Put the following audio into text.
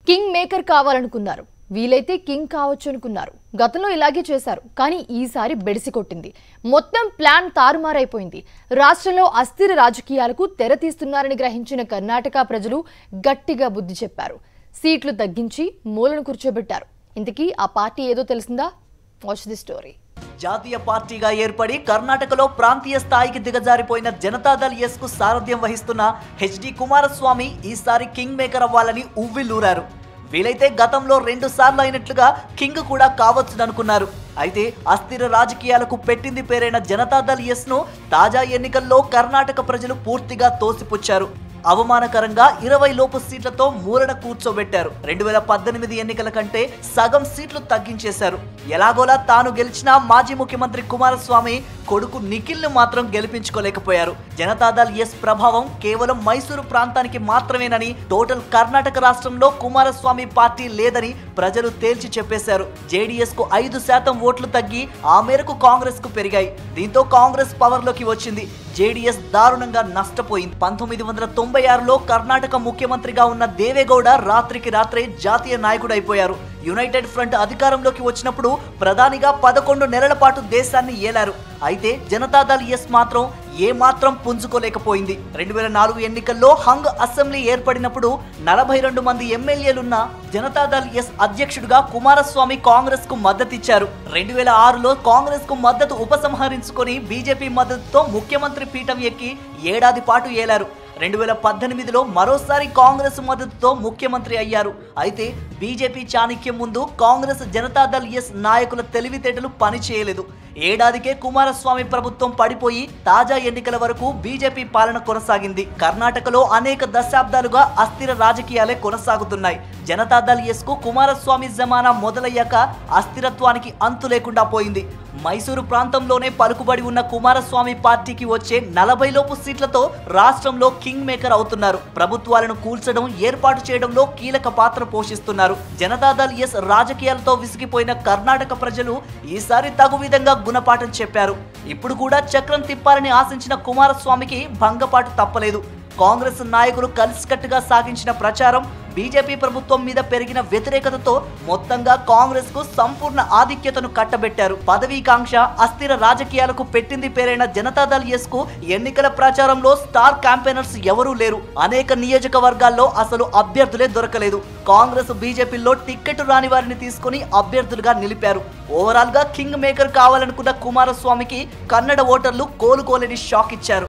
king maker కావాలనుకున్నారు వీలైతే king కావచ్చు అనుకున్నారు గతంలో ఇలాగే చేశారు కానీ ఈసారి బెడిసి కొట్టింది మొత్తం ప్లాన్ తారుమారైపోయింది రాష్ట్రంలో అస్థిర రాజకీయాలకు తెర తీస్తున్నారని గ్రహించిన కర్ణాటక ప్రజలు గట్టిగా బుద్ధి చెప్పారు సీట్లు తగ్గించి మూలను కూర్చోబెట్టారు ఇంతకీ ఆ పార్టీ ఏదో తెలిసిందా వాచ్ ది స్టోరీ జాతీయ పార్టీగా ఏర్పడి కర్ణాటకలో ప్రాంతీయ స్థాయికి దిగజారిపోయిన జనతాదళ్ ఎస్ కు సారథ్యం వహిస్తున్న హెచ్డి కుమారస్వామి ఈసారి కింగ్ మేకర్ అవ్వాలని ఉవ్విల్లూరారు వీలైతే గతంలో రెండు సార్లు అయినట్లుగా కింగ్ కూడా కావచ్చుననుకున్నారు అయితే అస్థిర రాజకీయాలకు పెట్టింది పేరైన జనతాదళ్ ఎస్ ను తాజా ఎన్నికల్లో కర్ణాటక ప్రజలు పూర్తిగా తోసిపుచ్చారు అవమానకరంగా ఇరవై లోపు సీట్లతో మూలన కూర్చోబెట్టారు రెండు వేల పద్దెనిమిది ఎన్నికల కంటే సగం సీట్లు తగ్గించేశారు ఎలాగోలా తాను గెలిచిన మాజీ ముఖ్యమంత్రి కుమారస్వామి కొడుకు నిఖిల్ను మాత్రం గెలిపించుకోలేకపోయారు జనతాదళ్ ఎస్ ప్రభావం కేవలం మైసూరు ప్రాంతానికి మాత్రమేనని టోటల్ కర్ణాటక రాష్ట్రంలో కుమారస్వామి పార్టీ లేదని ప్రజలు తేల్చి చెప్పేశారు జేడీఎస్ కు ఐదు శాతం ఓట్లు తగ్గి ఆ మేరకు కాంగ్రెస్ కు పెరిగాయి దీంతో కాంగ్రెస్ పవర్ లోకి వచ్చింది జేడీఎస్ దారుణంగా నష్టపోయింది పంతొమ్మిది వందల తొంభై ఆరులో కర్ణాటక ముఖ్యమంత్రిగా ఉన్న దేవేగౌడ రాత్రికి రాత్రే జాతీయ నాయకుడైపోయారు యునైటెడ్ ఫ్రంట్ అధికారంలోకి వచ్చినప్పుడు ప్రధానిగా పదకొండు నెలల పాటు దేశాన్ని ఏలారు అయితే జనతాదళ్ ఎస్ మాత్రం ఏ మాత్రం పుంజుకోలేకపోయింది రెండు వేల నాలుగు ఎన్నికల్లో హంగ్ అసెంబ్లీ ఏర్పడినప్పుడు నలభై రెండు మంది ఎమ్మెల్యేలున్న జనతాదళ్ ఎస్ అధ్యక్షుడిగా కుమారస్వామి కాంగ్రెస్ కు మద్దతిచ్చారు రెండు వేల ఆరులో కాంగ్రెస్ కు మద్దతు ఉపసంహరించుకొని బీజేపీ మద్దతుతో ముఖ్యమంత్రి పీఠం ఎక్కి ఏడాది పాటు ఏలారు రెండు వేల పద్దెనిమిదిలో మరోసారి కాంగ్రెస్ మద్దతుతో ముఖ్యమంత్రి అయ్యారు అయితే బీజేపీ చాణక్యం ముందు కాంగ్రెస్ జనతాదళ్ ఎస్ నాయకుల తెలివితేటలు పనిచేయలేదు ఏడాదికే కుమారస్వామి ప్రభుత్వం పడిపోయి తాజా ఎన్నికల వరకు బీజేపీ పాలన కొనసాగింది కర్ణాటకలో అనేక దశాబ్దాలుగా అస్థిర రాజకీయాలే కొనసాగుతున్నాయి జనతాదళ్ ఎస్ కు కుమారస్వామి జమానా మొదలయ్యాక అస్థిరత్వానికి అంతు లేకుండా పోయింది మైసూరు ప్రాంతంలోనే పలుకుబడి ఉన్న కుమారస్వామి పార్టీకి వచ్చే నలభై లోపు సీట్లతో రాష్ట్రంలో కింగ్ మేకర్ అవుతున్నారు ప్రభుత్వాలను కూల్చడం ఏర్పాటు చేయడంలో కీలక పాత్ర పోషిస్తున్నారు జనతాదళ్ ఎస్ రాజకీయాలతో విసిగిపోయిన కర్ణాటక ప్రజలు ఈసారి తగు విధంగా గుణపాఠం చెప్పారు ఇప్పుడు కూడా చక్రం తిప్పాలని ఆశించిన కుమారస్వామికి భంగపాటు తప్పలేదు కాంగ్రెస్ నాయకులు కలిసికట్టుగా సాగించిన ప్రచారం బీజేపీ ప్రభుత్వం మీద పెరిగిన వ్యతిరేకతతో మొత్తంగా కాంగ్రెస్ కు సంపూర్ణ ఆధిక్యతను కట్టబెట్టారు పదవీకాంక్ష అస్థిర రాజకీయాలకు పెట్టింది పేరైన జనతాదళ్ ఎస్ కు ఎన్నికల ప్రచారంలో స్టార్ క్యాంపెయినర్స్ ఎవరూ లేరు అనేక నియోజకవర్గాల్లో అసలు అభ్యర్థులే దొరకలేదు కాంగ్రెస్ బీజేపీలో టిక్కెట్ రాని వారిని తీసుకుని అభ్యర్థులుగా నిలిపారు ఓవరాల్ గా కింగ్ మేకర్ కావాలనుకున్న కుమారస్వామికి కన్నడ ఓటర్లు కోలుకోలేని షాక్ ఇచ్చారు